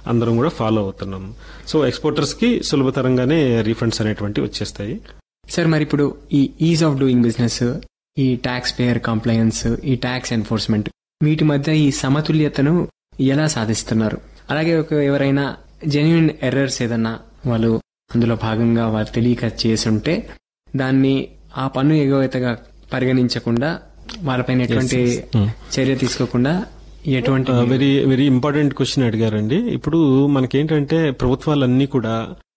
అందరం కూడా ఫాలో అవుతున్నాం సో ఎక్స్పోర్టర్స్ కి సులభతరంగానే రీఫండ్స్ అనేటువంటివి వచ్చేస్తాయి సార్ మరి ఇప్పుడు ఈ ఈజ్ ఆఫ్ డూయింగ్ బిజినెస్ ఈ ట్యాక్స్ పేయర్ కంప్లయన్స్ ఈ ట్యాక్స్ ఎన్ఫోర్స్మెంట్ వీటి మధ్య ఈ సమతుల్యతను ఎలా సాధిస్తున్నారు అలాగే ఒక ఎవరైనా జెన్యున్ ఎర్రర్స్ ఏదన్నా వాళ్ళు అందులో భాగంగా వారు తెలియక చేసుంటే దాన్ని ఆ పన్ను ఎగవేతగా పరిగణించకుండా వాళ్ళపైన ఎటువంటి yes. Hmm. చర్య తీసుకోకుండా ఎటువంటి వెరీ వెరీ ఇంపార్టెంట్ క్వశ్చన్ అడిగారండి ఇప్పుడు మనకేంటంటే ప్రభుత్వాలన్నీ కూడా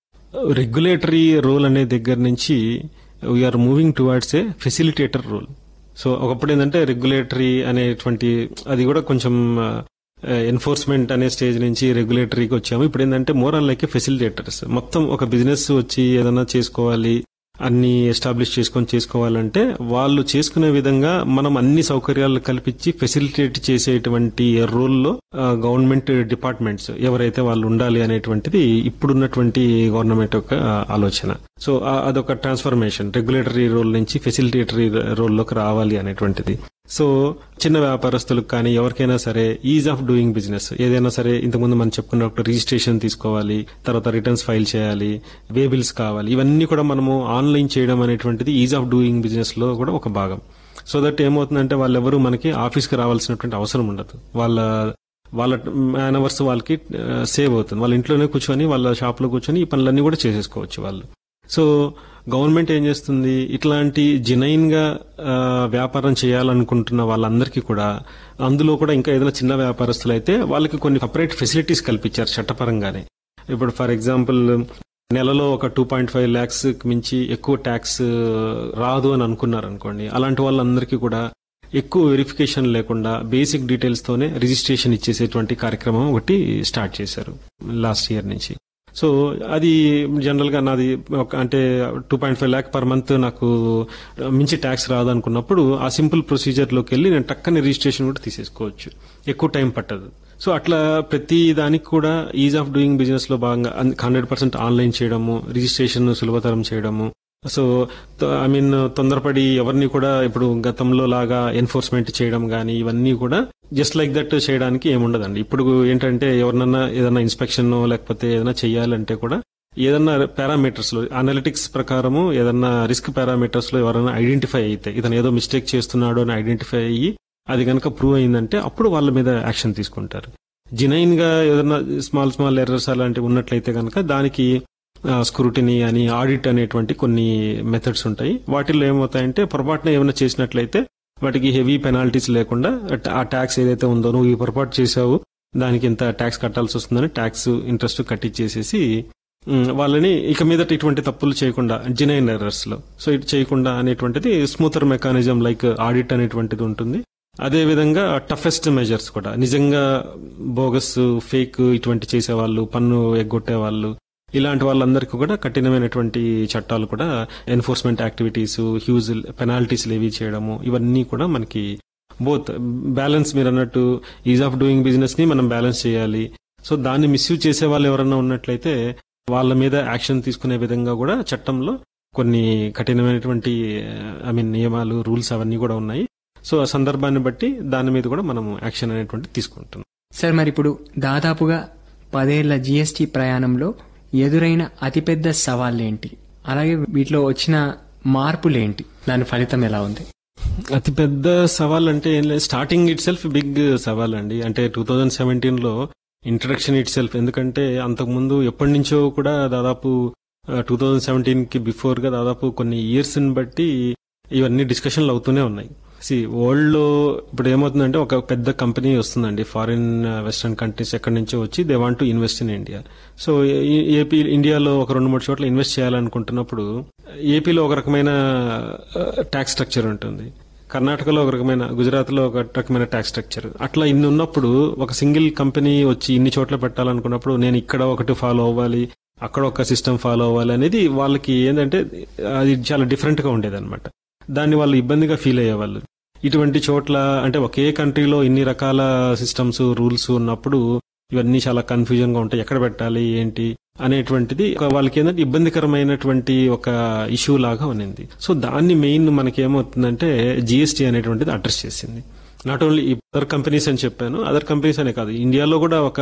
రెగ్యులేటరీ రోల్ అనే దగ్గర నుంచి we're moving towards a facilitator role so ఒకప్పుడు ఏంటంటే రెగ్యులేటరీ అనేటువంటి అది కూడా కొంచెం ఎన్ఫోర్స్మెంట్ అనే స్టేజ్ నుంచి రెగ్యులేటరీకి వచ్చాము ఇప్పుడు ఏంటంటే మోర్ ఆన్ లైక్ ఫెసిలిటేటర్స్ మొత్తం ఒక బిజినెస్ వచ్చి ఏదైనా చేసుకోవాలి అన్ని ఎస్టాబ్లిష్ చేసుకొని చేసుకోవాలంటే వాళ్ళు చేసుకునే విధంగా మనం అన్ని సౌకర్యాలు కల్పించి ఫెసిలిటేట్ చేసేటువంటి రోల్లో గవర్నమెంట్ డిపార్ట్మెంట్స్ ఎవరైతే వాళ్ళు ఉండాలి అనేటువంటిది ఇప్పుడున్నటువంటి గవర్నమెంట్ యొక్క ఆలోచన సో ఆ- అదొక ట్రాన్స్ఫర్మేషన్ రెగ్యులేటరీ రోల్ నుంచి ఫెసిలిటేటరీ రోల్లోకి రావాలి అనేటువంటిది సో చిన్న వ్యాపారస్తులకు కానీ ఎవరికైనా సరే ఈజ్ ఆఫ్ డూయింగ్ బిజినెస్ ఏదైనా సరే ఇంతకుముందు మనం చెప్పుకున్నప్పుడు రిజిస్ట్రేషన్ తీసుకోవాలి తర్వాత రిటర్న్స్ ఫైల్ చేయాలి వే బిల్స్ కావాలి ఇవన్నీ కూడా మనము ఆన్లైన్ చేయడం అనేటువంటిది ఈజ్ ఆఫ్ డూయింగ్ బిజినెస్ లో కూడా ఒక భాగం సో దట్ ఏమవుతుందంటే వాళ్ళెవరూ మనకి ఆఫీస్కి రావాల్సినటువంటి అవసరం ఉండదు వాళ్ళ వాళ్ళ మ్యాన్ అవర్స్ వాళ్ళకి సేవ్ అవుతుంది వాళ్ళ ఇంట్లోనే కూర్చొని వాళ్ళ షాప్ లో కూర్చొని ఈ పనులన్నీ కూడా చేసేసుకోవచ్చు వాళ్ళు సో గవర్నమెంట్ ఏం చేస్తుంది ఇట్లాంటి జెనైన్ గా ఆ, వ్యాపారం చేయాలనుకుంటున్న వాళ్ళందరికీ కూడా అందులో కూడా ఇంకా ఏదైనా చిన్న వ్యాపారస్తులు అయితే వాళ్ళకి కొన్ని సపరేట్ ఫెసిలిటీస్ కల్పించారు చట్టపరంగానే ఇప్పుడు ఫర్ ఎగ్జాంపుల్ నెలలో ఒక టూ పాయింట్ ఫైవ్ ల్యాక్స్ మించి ఎక్కువ ట్యాక్స్ రాదు అని అనుకున్నారు అనుకోండి అలాంటి వాళ్ళందరికీ కూడా ఎక్కువ వెరిఫికేషన్ లేకుండా బేసిక్ డీటెయిల్స్ తోనే రిజిస్ట్రేషన్ ఇచ్చేసేటువంటి కార్యక్రమం ఒకటి స్టార్ట్ చేశారు లాస్ట్ ఇయర్ నుంచి సో అది జనరల్ గా నాది ఒక అంటే two point five lakh per month నాకు మించి ట్యాక్స్ రాదు అనుకున్నప్పుడు ఆ సింపుల్ ప్రొసీజర్ లోకి వెళ్ళి నేను టక్కని రిజిస్ట్రేషన్ కూడా తీసేసుకోవచ్చు ఎక్కువ టైం పట్టదు సో అట్లా ప్రతి దానికి కూడా ఈజ్ ఆఫ్ డూయింగ్ బిజినెస్ లో భాగంగా హండ్రెడ్ పర్సెంట్ ఆన్లైన్ చేయడము రిజిస్ట్రేషన్ సులభతరం చేయడము సో ఐ మీన్ తొందరపడి ఎవరిని కూడా ఇప్పుడు గతంలో లాగా ఎన్ఫోర్స్మెంట్ చేయడం గానీ ఇవన్నీ కూడా జస్ట్ లైక్ దట్ చేయడానికి ఏముండదండి ఇప్పుడు ఏంటంటే ఎవరినన్నా ఏదైనా ఇన్స్పెక్షన్ లేకపోతే ఏదైనా చెయ్యాలంటే కూడా ఏదన్నా పారామీటర్స్ లో అనలిటిక్స్ ప్రకారము ఏదన్నా రిస్క్ పారామీటర్స్ లో ఎవరైనా ఐడెంటిఫై అయితే ఇతను ఏదో మిస్టేక్ చేస్తున్నాడు అని ఐడెంటిఫై అయ్యి అది కనుక ప్రూవ్ అయిందంటే అప్పుడు వాళ్ళ మీద యాక్షన్ తీసుకుంటారు జినైన్ గా ఏదైనా స్మాల్ స్మాల్ ఎర్రర్స్ అలాంటివి ఉన్నట్లయితే కనుక దానికి స్క్రూటినీ అని ఆడిట్ అనేటువంటి కొన్ని మెథడ్స్ ఉంటాయి వాటిల్లో ఏమవుతాయంటే పొరపాటున ఏమైనా చేసినట్లయితే వాటికి హెవీ పెనాల్టీస్ లేకుండా ఆ ట్యాక్స్ ఏదైతే ఉందో నువ్వు ఈ పొరపాటు చేసావు దానికి ఇంత ట్యాక్స్ కట్టాల్సి వస్తుందని ట్యాక్స్ ఇంట్రెస్ట్ కట్టించేసేసి ఉమ్, వాళ్ళని ఇక మీదట ఇటువంటి తప్పులు చేయకుండా జినైన్ ఎర్రర్స్ లో సో ఇటు చేయకుండా అనేటువంటిది స్మూతర్ మెకానిజం లైక్ ఆడిట్ అనేటువంటిది ఉంటుంది అదే విధంగా టఫెస్ట్ మెజర్స్ కూడా నిజంగా బోగస్ ఫేక్ ఇటువంటి చేసేవాళ్ళు పన్ను ఎగ్గొట్టే వాళ్ళు ఇలాంటి వాళ్ళందరికీ కూడా కఠినమైనటువంటి చట్టాలు కూడా enforcement activities huge penalties levy చేయడము ఇవన్నీ కూడా మనకి బోత్ బ్యాలెన్స్ మీరు అన్నట్టు ఈజ్ ఆఫ్ డూయింగ్ బిజినెస్ ని మనం బ్యాలెన్స్ చేయాలి సో దాన్ని మిస్యూజ్ చేసే వాళ్ళు ఎవరన్నా ఉన్నట్లయితే వాళ్ళ మీద యాక్షన్ తీసుకునే విధంగా కూడా చట్టంలో కొన్ని కఠినమైనటువంటి ఐ మీన్ నియమాలు రూల్స్ అవన్నీ కూడా ఉన్నాయి సో ఆ సందర్భాన్ని బట్టి దాని మీద కూడా మనం యాక్షన్ అనేటువంటి తీసుకుంటున్నాం సార్ మరి ఇప్పుడు దాదాపుగా పదేళ్ల జీఎస్టీ ప్రయాణంలో ఎదురైన అతిపెద్ద సవాళ్ళేంటి అలాగే వీటిలో వచ్చిన మార్పులేంటి దాని ఫలితం ఎలా ఉంది అతిపెద్ద సవాల్ అంటే ఏం లేదు స్టార్టింగ్ ఇట్ సెల్ఫ్ బిగ్ సవాల్ అండి అంటే టూ థౌజండ్ సెవెంటీన్ లో ఇంట్రడక్షన్ ఇట్ సెల్ఫ్ ఎందుకంటే అంతకుముందు ఎప్పటి నుంచో కూడా దాదాపు టూ థౌజండ్ సెవెంటీన్ కి బిఫోర్ గా దాదాపు కొన్ని ఇయర్స్ ని బట్టి ఇవన్నీ డిస్కషన్లు అవుతూనే ఉన్నాయి సి వరల్డ్ లో ఇప్పుడు ఏమవుతుందంటే ఒక పెద్ద కంపెనీ వస్తుందండి ఫారిన్ వెస్టర్న్ కంట్రీస్ ఎక్కడి నుంచో వచ్చి they want to invest in India so ఈ- ఏపీ ఇండియాలో ఒక రెండు మూడు చోట్ల ఇన్వెస్ట్ చేయాలనుకుంటున్నప్పుడు ఏపీలో ఒక రకమైన ట్యాక్స్ స్ట్రక్చర్ ఉంటుంది కర్ణాటకలో ఒక రకమైన గుజరాత్ లో ఒక రకమైన ట్యాక్స్ స్ట్రక్చర్ అట్లా ఇన్ని ఉన్నప్పుడు ఒక సింగిల్ కంపెనీ వచ్చి ఇన్ని చోట్ల పెట్టాలనుకున్నప్పుడు నేను ఇక్కడ ఒకటి ఫాలో అవ్వాలి అక్కడ ఒక సిస్టమ్ ఫాలో అవ్వాలి అనేది వాళ్ళకి ఏంటంటే అది చాలా డిఫరెంట్ గా ఉండేది అనమాట దాన్ని వాళ్ళు ఇబ్బందిగా ఫీల్ అయ్యేవాళ్ళు ఇటువంటి చోట్ల అంటే ఒకే కంట్రీలో ఇన్ని రకాల సిస్టమ్స్ రూల్స్ ఉన్నప్పుడు ఇవన్నీ చాలా కన్ఫ్యూజన్ గా ఉంటాయి ఎక్కడ పెట్టాలి ఏంటి అనేటువంటిది ఒక వాళ్ళకి ఏంటంటే ఇబ్బందికరమైనటువంటి ఒక ఇష్యూ లాగా ఉన్నింది సో దాన్ని మెయిన్ మనకి ఏమవుతుందంటే జిఎస్టీ అనేటువంటిది అడ్రస్ చేసింది నాట్ ఓన్లీ అదర్ కంపెనీస్ అని చెప్పాను అదర్ కంపెనీస్ అనే కాదు ఇండియాలో కూడా ఒక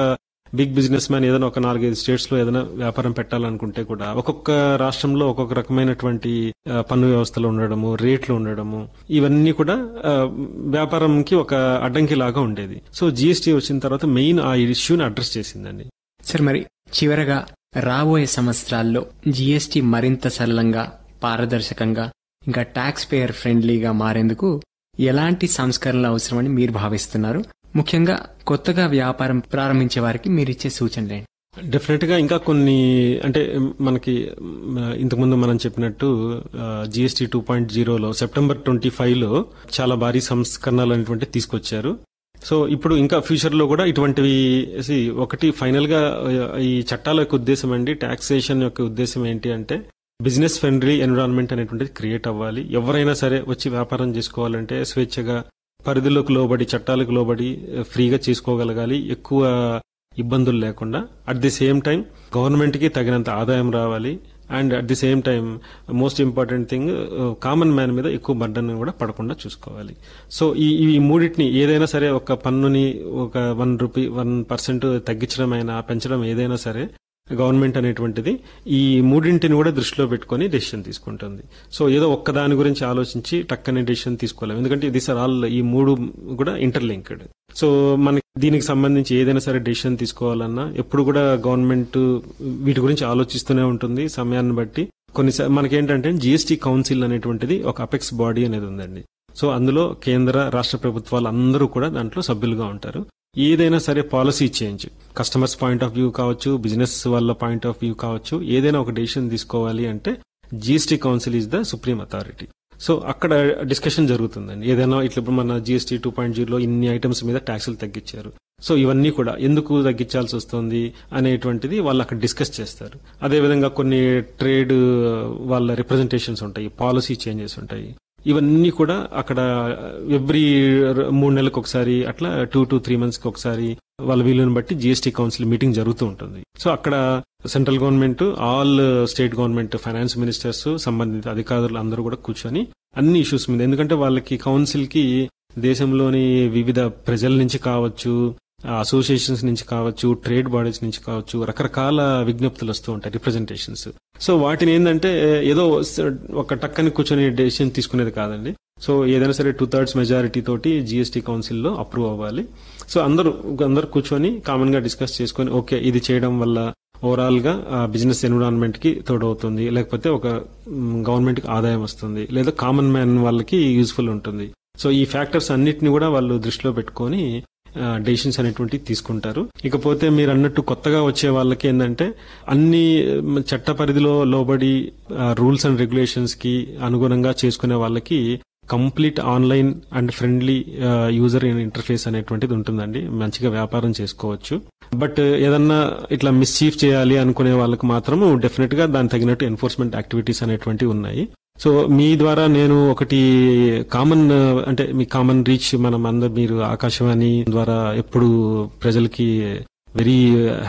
బిగ్ బిజినెస్ మ్యాన్ ఏదైనా ఒక నాలుగైదు స్టేట్స్ లో ఏదైనా వ్యాపారం పెట్టాలనుకుంటే కూడా ఒక్కొక్క రాష్ట్రంలో ఒక్కొక్క రకమైనటువంటి ఆ, పన్ను వ్యవస్థలు ఉండడము రేట్లు ఉండడము ఇవన్నీ కూడా ఆ, వ్యాపారంకి ఒక అడ్డంకి లాగా ఉండేది సో జిఎస్టీ వచ్చిన తర్వాత మెయిన్ ఆ ఇష్యూని అడ్రస్ చేసిందండి సార్ మరి చివరగా రాబోయే సంవత్సరాల్లో జీఎస్టీ మరింత సరళంగా పారదర్శకంగా ఇంకా ట్యాక్స్ పేయర్ ఫ్రెండ్లీగా మారేందుకు ఎలాంటి సంస్కరణలు అవసరమని మీరు భావిస్తున్నారు ముఖ్యంగా కొత్తగా వ్యాపారం ప్రారంభించే వారికి మీరిచ్చే సూచనలేంటి డెఫినెట్ గా ఇంకా కొన్ని అంటే మనకి మ్, ఇంతకుముందు మనం చెప్పినట్టు జిఎస్టీ టూ పాయింట్ జీరోలో సెప్టెంబర్ ట్వంటీ ఫైవ్ లో చాలా భారీ సంస్కరణలు అనేటువంటి తీసుకొచ్చారు సో ఇప్పుడు ఇంకా ఫ్యూచర్ లో కూడా ఇటువంటివి see, ఒకటి ఫైనల్ గా ఆ, ఈ చట్టాల యొక్క ఉద్దేశం అండి టాక్సేషన్ యొక్క ఉద్దేశం ఏంటి అంటే బిజినెస్ ఫ్రెండ్లీ ఎన్విరాన్మెంట్ అనేటువంటిది క్రియేట్ అవ్వాలి ఎవరైనా సరే వచ్చి వ్యాపారం చేసుకోవాలంటే స్వేచ్ఛగా పరిధిలోకి లోబడి చట్టాలకు లోబడి ఆ, ఫ్రీగా చేసుకోగలగాలి ఎక్కువ ఇబ్బందులు లేకుండా at the same time government కి తగినంత ఆదాయం రావాలి and at the same time most important thing common man మీద ఎక్కువ బర్డన్ కూడా పడకుండా చూసుకోవాలి సో ఈ ఈ మూడింటిని ఏదైనా సరే ఒక పన్నుని ఒక వన్ రూపీ వన్ పర్సెంట్ తగ్గించడం అయినా పెంచడం ఏదైనా సరే గవర్నమెంట్ అనేటువంటిది ఈ మూడింటిని కూడా దృష్టిలో పెట్టుకొని డెసిషన్ తీసుకుంటుంది సో ఏదో ఒక్క దాని గురించి ఆలోచించి టక్కనే డెసిషన్ తీసుకోలేము ఎందుకంటే దిస్ ఆర్ ఆల్ ఈ మూడు కూడా ఇంటర్లింక్డ్ సో మనకి దీనికి సంబంధించి ఏదైనా సరే డెసిషన్ తీసుకోవాలన్నా ఎప్పుడు కూడా గవర్నమెంట్ వీటి గురించి ఆలోచిస్తూనే ఉంటుంది సమయాన్ని బట్టి కొన్ని మనకేంటంటే జిఎస్టీ కౌన్సిల్ అనేటువంటిది ఒక అపెక్స్ బాడీ అనేది ఉందండి సో అందులో కేంద్ర రాష్ట్ర ప్రభుత్వాలు అందరూ కూడా దాంట్లో సభ్యులుగా ఉంటారు ఏదైనా సరే policy change customers point of view కావచ్చు బిజినెస్ వాళ్ళ పాయింట్ ఆఫ్ వ్యూ కావచ్చు ఏదైనా ఒక డెసిషన్ తీసుకోవాలి అంటే GST council is the supreme authority so అక్కడ డిస్కషన్ జరుగుతుందండి ఏదైనా ఇట్లా ఇప్పుడు మన జిఎస్టీ టూ పాయింట్ జీరోలో ఇన్ని ఐటమ్స్ మీద ట్యాక్సులు తగ్గించారు సో ఇవన్నీ కూడా ఎందుకు తగ్గించాల్సి వస్తుంది అనేటువంటిది వాళ్ళు అక్కడ డిస్కస్ చేస్తారు అదేవిధంగా కొన్ని ట్రేడ్ వాళ్ళ రిప్రజెంటేషన్స్ ఉంటాయి పాలసీ చేంజెస్ ఉంటాయి ఇవన్నీ కూడా అక్కడ ఎవ్రీ మూడు నెలలకు ఒకసారి అట్లా టూ టు త్రీ మంత్స్ కి ఒకసారి వాళ్ళ వీలుని బట్టి జిఎస్టీ కౌన్సిల్ మీటింగ్ జరుగుతూ ఉంటుంది సో అక్కడ central government all state government finance ministers సంబంధిత అధికారులు అందరూ కూడా కూర్చొని అన్ని ఇష్యూస్ మీద ఎందుకంటే వాళ్ళకి కౌన్సిల్ కి దేశంలోని వివిధ ప్రజల నుంచి కావచ్చు అసోసియేషన్స్ నుంచి కావచ్చు ట్రేడ్ బాడీస్ నుంచి కావచ్చు రకరకాల విజ్ఞప్తులు వస్తూ ఉంటాయి రిప్రజెంటేషన్స్ సో వాటిని ఏంటంటే ఏదో స- ఒక టక్కని కూర్చొని డెసిషన్ తీసుకునేది కాదండి సో ఏదైనా సరే టూ థర్డ్స్ మెజారిటీ తోటి జిఎస్టీ కౌన్సిల్లో అప్రూవ్ అవ్వాలి సో అందరూ అందరూ కూర్చొని కామన్ గా డిస్కస్ చేసుకొని ఓకే ఇది చేయడం వల్ల ఓవరాల్ గా బిజినెస్ ఎన్విరాన్మెంట్ కి తోడవుతుంది లేకపోతే ఒక గవర్నమెంట్ కి ఆదాయం వస్తుంది లేదా కామన్ మ్యాన్ వాళ్ళకి యూజ్ఫుల్ ఉంటుంది సో ఈ ఫ్యాక్టర్స్ అన్నిటిని కూడా వాళ్ళు దృష్టిలో పెట్టుకొని డెసిషన్స్ అనేటువంటివి తీసుకుంటారు ఇకపోతే మీరు అన్నట్టు కొత్తగా వచ్చే వాళ్ళకి ఏంటంటే అన్ని మ్, చట్ట పరిధిలో లోబడి రూల్స్ అండ్ రెగ్యులేషన్స్ కి అనుగుణంగా చేసుకునే వాళ్ళకి complete online and friendly user interface అనేటువంటిది ఉంటుందండి మంచిగా వ్యాపారం చేసుకోవచ్చు బట్ ఏదన్నా ఇట్లా మిస్చీఫ్ చేయాలి అనుకునే వాళ్ళకి మాత్రం డెఫినెట్ గా దాని తగినట్టు ఎన్ఫోర్స్మెంట్ యాక్టివిటీస్ అనేటువంటివి ఉన్నాయి సో మీ ద్వారా నేను ఒకటి కామన్ అంటే మీ కామన్ రీచ్ మనం అందరు మీరు ఆకాశవాణి ద్వారా ఎప్పుడు ప్రజలకి వెరీ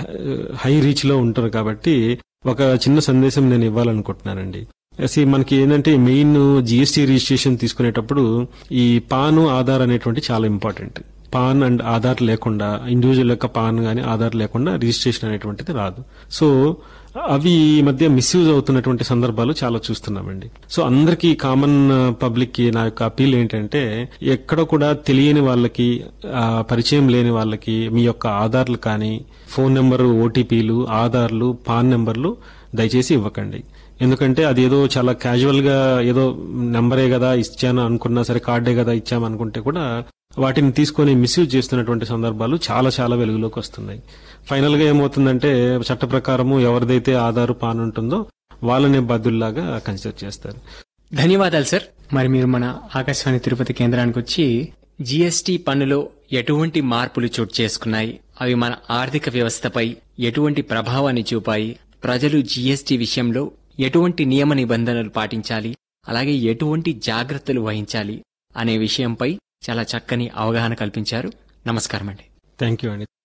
హై రీచ్ లో ఉంటారు కాబట్టి ఒక చిన్న సందేశం నేను ఇవ్వాలనుకుంటున్నానండి See, మనకి ఏంటంటే మెయిన్ జిఎస్టీ రిజిస్ట్రేషన్ తీసుకునేటప్పుడు ఈ పాను ఆధార్ అనేటువంటి చాలా ఇంపార్టెంట్ పాన్ అండ్ ఆధార్ లేకుండా ఇండివిజువల్ యొక్క పాన్ గానీ ఆధార్ లేకుండా రిజిస్ట్రేషన్ అనేటువంటిది రాదు సో అవి ఈ మధ్య మిస్యూజ్ అవుతున్నటువంటి సందర్భాలు చాలా చూస్తున్నామండి సో అందరికీ కామన్ పబ్లిక్ కి నా యొక్క అపీల్ ఏంటంటే ఎక్కడ కూడా తెలియని వాళ్ళకి ఆ, పరిచయం లేని వాళ్ళకి మీ యొక్క ఆధార్లు కానీ ఫోన్ నెంబర్ ఓటీపీలు ఆధార్లు పాన్ నెంబర్లు దయచేసి ఇవ్వకండి ఎందుకంటే అది ఏదో చాలా క్యాజువల్ గా ఏదో నెంబరే కదా ఇచ్చాను అనుకున్నా సరే కార్డే కదా ఇచ్చాము అనుకుంటే కూడా వాటిని తీసుకొని మిస్యూజ్ చేస్తున్నటువంటి సందర్భాలు చాలా చాలా వెలుగులోకి వస్తున్నాయి ఫైనల్ గా ఏమవుతుందంటే చట్ట ప్రకారము ఎవరిదైతే ఆధారు పాన్ ఉంటుందో వాళ్ళనే బాధ్యుల్లాగా కన్సిడర్ చేస్తారు ధన్యవాదాలు సార్ మరి మీరు మన ఆకాశవాణి తిరుపతి కేంద్రానికి వచ్చి జీఎస్టీ పన్నులో ఎటువంటి మార్పులు చోటు చేసుకున్నాయి అవి మన ఆర్థిక వ్యవస్థపై ఎటువంటి ప్రభావాన్ని చూపాయి ప్రజలు జీఎస్టీ విషయంలో ఎటువంటి నియమ నిబంధనలు పాటించాలి అలాగే ఎటువంటి జాగ్రత్తలు వహించాలి అనే విషయంపై చాలా చక్కని అవగాహన కల్పించారు నమస్కారం అండి థ్యాంక్ యూ అండి